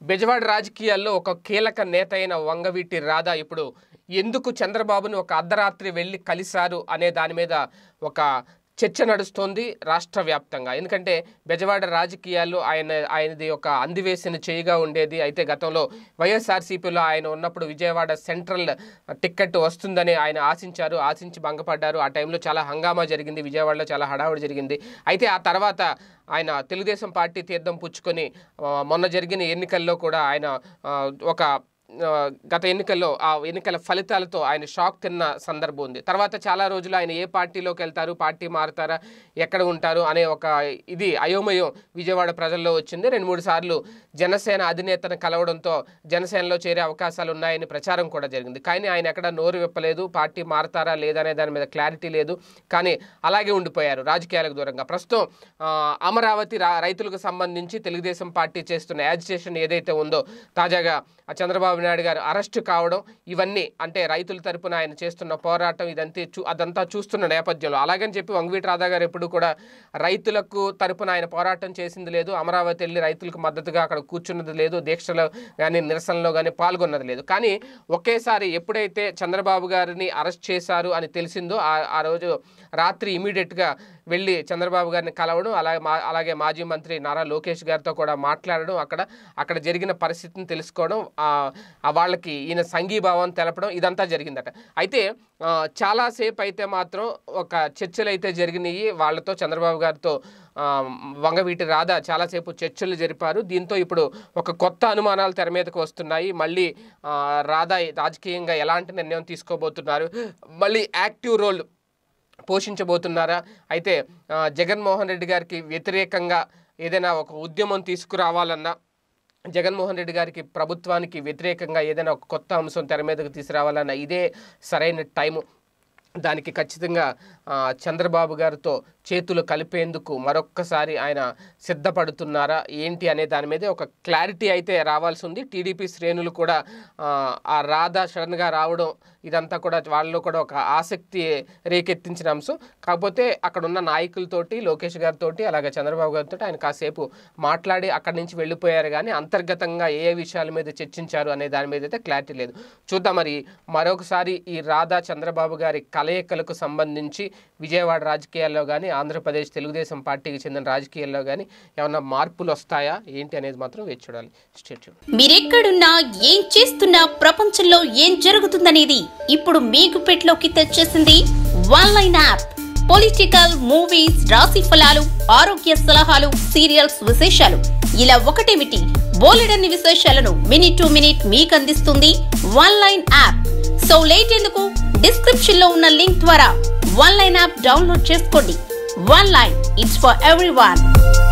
బెజవాడ రాజకీయాల్లో ఒక కీలక నేత అయిన వంగవీటి రాధా ఇప్పుడు ఎందుకు చంద్రబాబును ఒక అర్ధరాత్రి వెళ్ళి కలిశారు అనే దాని మీద ఒక చర్చ నడుస్తోంది రాష్ట్ర వ్యాప్తంగా ఎందుకంటే బెజవాడ రాజకీయాల్లో ఆయన ఆయనది ఒక అందివేసిన చేయిగా ఉండేది అయితే గతంలో వైఎస్ఆర్సీపీలో ఆయన ఉన్నప్పుడు విజయవాడ సెంట్రల్ టిక్కెట్ వస్తుందని ఆయన ఆశించారు ఆశించి భంగపడ్డారు ఆ టైంలో చాలా హంగామా జరిగింది విజయవాడలో చాలా హడావుడి జరిగింది అయితే ఆ తర్వాత ఆయన తెలుగుదేశం పార్టీ తీర్థం పుచ్చుకొని ఆ, మొన్న జరిగిన ఎన్నికల్లో కూడా ఆయన ఆ, ఒక ఆ, గత ఎన్నికల్లో ఆ ఎన్నికల ఫలితాలతో ఆయన షాక్ తిన్న సందర్భం ఉంది తర్వాత చాలా రోజులు ఆయన ఏ పార్టీలోకి వెళ్తారు పార్టీ మారుతారా ఎక్కడ ఉంటారు అనే ఒక ఇది అయోమయం విజయవాడ ప్రజల్లో వచ్చింది రెండు మూడు సార్లు జనసేన అధినేతను కలవడంతో జనసేనలో చేరే అవకాశాలు ఉన్నాయని ప్రచారం కూడా జరిగింది కానీ ఆయన ఎక్కడ నోరు విప్పలేదు పార్టీ మారుతారా లేదనే దాని మీద క్లారిటీ లేదు కానీ అలాగే ఉండిపోయారు రాజకీయాలకు దూరంగా ప్రస్తుతం ఆ, అమరావతి రా రైతులకు సంబంధించి తెలుగుదేశం పార్టీ చేస్తున్న యాజిటేషన్ ఏదైతే ఉందో తాజాగా ఆ చంద్రబాబు నాయుడు గారు అరెస్టు కావడం ఇవన్నీ అంటే రైతుల తరపున ఆయన చేస్తున్న పోరాటం ఇదంతా చూ అదంతా చూస్తున్న నేపథ్యంలో అలాగని చెప్పి వంగవీటి రాధా గారు ఎప్పుడు కూడా రైతులకు తరపున ఆయన పోరాటం చేసింది లేదు అమరావతి వెళ్ళి రైతులకు మద్దతుగా అక్కడ కూర్చున్నది లేదు దీక్షలో కానీ నిరసనలో కానీ పాల్గొన్నది లేదు కానీ ఒకేసారి ఎప్పుడైతే చంద్రబాబు గారిని అరెస్ట్ చేశారు అని తెలిసిందో ఆ- ఆ రోజు రాత్రి ఇమీడియట్గా వెళ్ళి చంద్రబాబు గారిని కలవడం అలాగే మా అలాగే మాజీ మంత్రి నారా లోకేష్ గారితో కూడా మాట్లాడడం అక్కడ అక్కడ జరిగిన పరిస్థితిని తెలుసుకోవడం ఆ ఆ వాళ్ళకి ఈయన సంఘీభావం తెలపడం ఇదంతా జరిగిందట అయితే ఆ, చాలాసేపు అయితే మాత్రం ఒక చర్చలు అయితే జరిగినాయి వాళ్ళతో చంద్రబాబు గారితో ఆ, వంగవీటి రాధ చాలాసేపు చర్చలు జరిపారు దీంతో ఇప్పుడు ఒక కొత్త అనుమానాలు తెర మీదకు వస్తున్నాయి మళ్ళీ ఆ, రాధ రాజకీయంగా ఎలాంటి నిర్ణయం తీసుకోబోతున్నారు మళ్ళీ యాక్టివ్ రోల్ పోషించబోతున్నారా అయితే ఆ, జగన్మోహన్ రెడ్డి గారికి వ్యతిరేకంగా ఏదైనా ఒక ఉద్యమం తీసుకురావాలన్నా జగన్మోహన్ రెడ్డి గారికి ప్రభుత్వానికి వ్యతిరేకంగా ఏదైనా ఒక కొత్త అంశం తెర మీదకు తీసుకురావాలన్న ఇదే సరైన టైము దానికి ఖచ్చితంగా ఆ, చంద్రబాబు గారితో చేతులు కలిపేందుకు మరొక్కసారి ఆయన సిద్ధపడుతున్నారా ఏంటి అనే దాని మీద ఒక క్లారిటీ అయితే రావాల్సి ఉంది టీడీపీ శ్రేణులు కూడా ఆ, ఆ రాధా సడన్గా రావడం ఇదంతా కూడా వాళ్ళలో కూడా ఒక ఆసక్తి రేకెత్తించిన అంశం కాకపోతే అక్కడ ఉన్న నాయకులతోటి లోకేష్ గారితో అలాగే చంద్రబాబు గారితో ఆయన కాసేపు మాట్లాడి అక్కడి నుంచి వెళ్ళిపోయారు కానీ అంతర్గతంగా ఏ ఏ విషయాల మీద చర్చించారు అనే దాని మీద అయితే క్లారిటీ లేదు చూద్దాం మరి మరొకసారి ఈ రాధా చంద్రబాబు గారి కలయికలకు సంబంధించి విజయవాడ రాజకీయాల్లో కానీ ఆంధ్రప్రదేశ్ తెలుగుదేశం పార్టీకి చెందిన రాజకీయాల్లో కానీ ఏమన్నా మార్పులు వస్తాయా ఏంటి అనేది మాత్రం వేచి చూడాలి స్టేట్యూ మీరెక్కడున్నా ఏం చేస్తున్నా ప్రపంచంలో ఏం జరుగుతుందనేది ఇప్పుడు మీకు పెట్లోకి తెచ్చేసింది one line app political movies రాశి ఫలాలు ఆరోగ్య సలహాలు సీరియల్స్ విశేషాలు ఇలా ఒకటేమిటి బోలెడన్ని విశేషాలను మినిట్ టు మినిట్ మీకు అందిస్తుంది one line app so late ఎందుకు డిస్క్రిప్షన్ లో ఉన్న లింక్ ద్వారా వన్ లైన్ యాప్ డౌన్లోడ్ చేసుకోండి one line it's for every